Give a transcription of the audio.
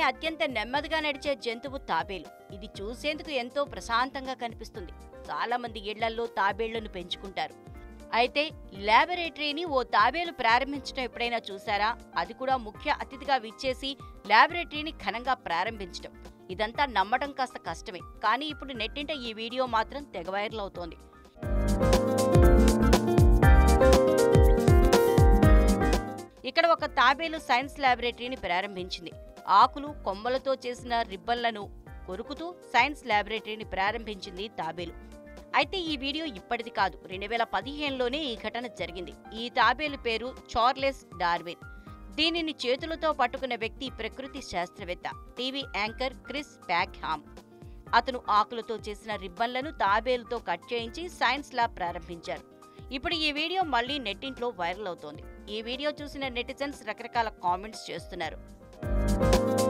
అత్యంత నెమ్మదిగా నడిచే జంతువు తాబేలు ఇది చూసేందుకు ఎంతో ప్రశాంతంగా కనిపిస్తుంది చాలా మంది ఇళ్లల్లో తాబేళ్లను పెంచుకుంటారు అయితే ల్యాబొరేటరీని ఓ తాబేలు ప్రారంభించడం ఎప్పుడైనా చూసారా అది కూడా ముఖ్య అతిథిగా విచ్చేసి ల్యాబొరేటరీని ఘనంగా ప్రారంభించడం ఇదంతా నమ్మడం కాస్త కష్టమే కానీ ఇప్పుడు నెట్టింట ఈ వీడియో మాత్రం తెగ వైరల్ అవుతోంది ఇక్కడ ఒక తాబేలు సైన్స్ ల్యాబొరేటరీని ప్రారంభించింది ఆకులు కొమ్మలతో చేసిన రిబ్బన్లను కొరుకుతూ సైన్స్ ల్యాబొరేటరీని ప్రారంభించింది తాబేలు అయితే ఈ వీడియో ఇప్పటిది కాదు రెండు వేల పదిహేనులోనే ఈ ఘటన జరిగింది ఈ తాబేలు పేరు చార్లెస్ డార్విన్ దీనిని చేతులతో పట్టుకున్న వ్యక్తి ప్రకృతి శాస్త్రవేత్త టీవీ యాంకర్ క్రిస్ ప్యాక్హామ్ అతను ఆకులతో చేసిన రిబ్బన్లను తాబేలుతో కట్ చేయించి సైన్స్ ల్యాబ్ ప్రారంభించారు ఇప్పుడు ఈ వీడియో మళ్ళీ నెట్టింట్లో వైరల్ అవుతోంది ఈ వీడియో చూసిన నెటిజన్స్ రకరకాల కామెంట్స్ చేస్తున్నారు